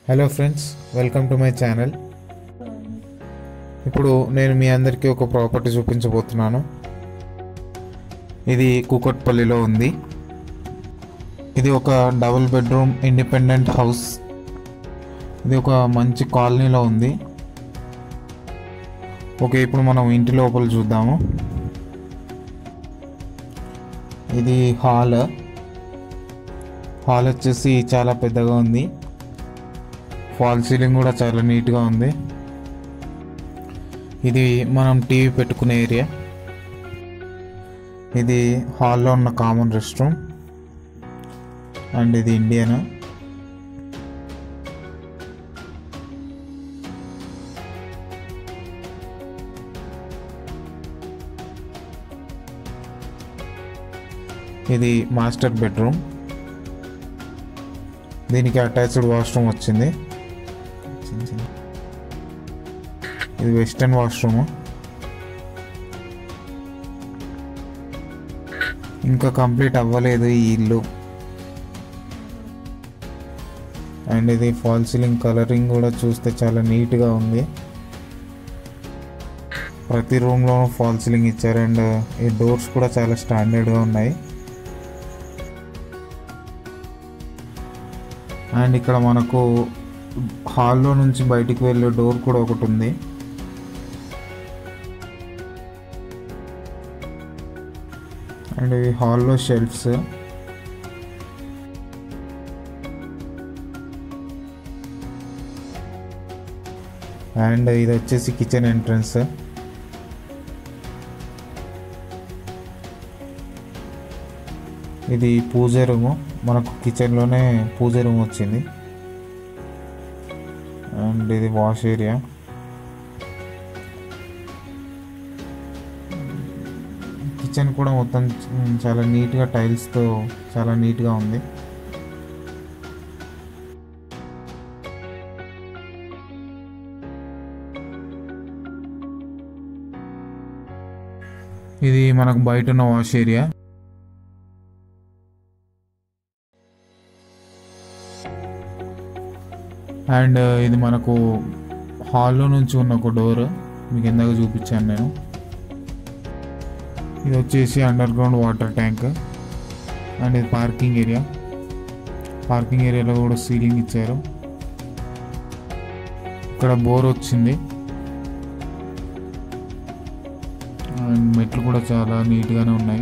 Hello friends welcome to my channel ఇప్పుడు నేను మీ అందరికీ ఒక ప్రాపర్టీ చూపించబోతున్నాను ఇది కూకట్పల్లిలో ఉంది ఇది ఒక డబుల్ బెడ్రూమ్ ఇండిపెండెంట్ హౌస్ ఇది ఒక మంచి కాలనీలో ఉంది ఓకే ఇప్పుడు మనం ఇంటి లోపల చూద్దాము ఇది హాల్ హాల్ వచ్చేసి చాలా పెద్దగా ఉంది ఫాల్ సీలింగ్ కూడా చాలా నీట్గా ఉంది ఇది మనం టీవీ పెట్టుకునే ఏరియా ఇది హాల్లో ఉన్న కామన్ రెస్ట్ రూమ్ అండ్ ఇది ఇండియన్ ఇది మాస్టర్ బెడ్రూమ్ దీనికి అటాచ్డ్ వాష్రూమ్ వచ్చింది చిన్న చిన్న. ఇది వెస్టర్న్ వాష్రూమ్ ఇంకా కంప్లీట్ అవ్వలేదు ఈ ఇల్లు అండ్ ఇది ఫాల్ సీలింగ్ కలరింగ్ కూడా చూస్తే చాలా నీట్గా ఉంది ప్రతి రూమ్లోనూ ఫాల్ సీలింగ్ ఇచ్చారు అండ్ ఈ డోర్స్ కూడా చాలా స్టాండర్డ్గా ఉన్నాయి అండ్ ఇక్కడ మనకు హాల్లో నుంచి బయటికి వెళ్ళే డోర్ కూడా ఒకటి ఉంది అండ్ ఇవి హాల్లో షెల్ఫ్స్ అండ్ ఇది వచ్చేసి కిచెన్ ఎంట్రన్స్ ఇది పూజ రూము మనకు కిచెన్లోనే పూజ రూమ్ వచ్చింది అండ్ ఇది వాష్ ఏరియా కిచెన్ కూడా మొత్తం చ- చాలా నీట్గా టైల్స్తో చాలా నీట్గా ఉంది ఇది మనకు బయట ఉన్న వాష్ ఏరియా అండ్ ఇది మనకు హాల్లో నుంచి ఉన్న ఒక డోర్ మీకు ఇందాక చూపించాను నేను ఇది వచ్చేసి underground water tank and ఇది పార్కింగ్ ఏరియా పార్కింగ్ ఏరియాలో కూడా సీలింగ్ ఇచ్చారు ఇక్కడ బోర్ వచ్చింది అండ్ మెట్లు కూడా చాలా నీట్గానే ఉన్నాయి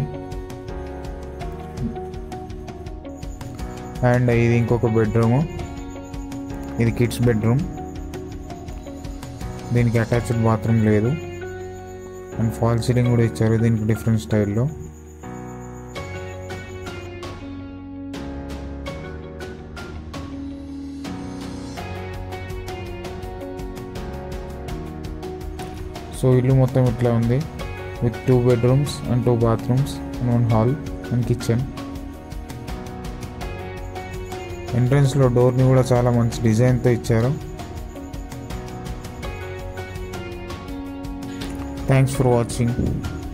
అండ్ ఇది ఇంకొక బెడ్రూము ఇది కిడ్స్ బెడ్రూమ్ దీనికి అటాచ్డ్ బాత్రూమ్ లేదు అండ్ ఫాల్ సీలింగ్ కూడా ఇచ్చారు దీనికి డిఫరెంట్ స్టైల్లో సో ఇల్లు మొత్తం ఇట్లా ఉంది with two bedrooms and two bathrooms and one hall and kitchen ఎంట్రన్స్లో డోర్ని కూడా చాలా మంచి డిజైన్తో ఇచ్చారు థ్యాంక్స్ ఫర్ వాచింగ్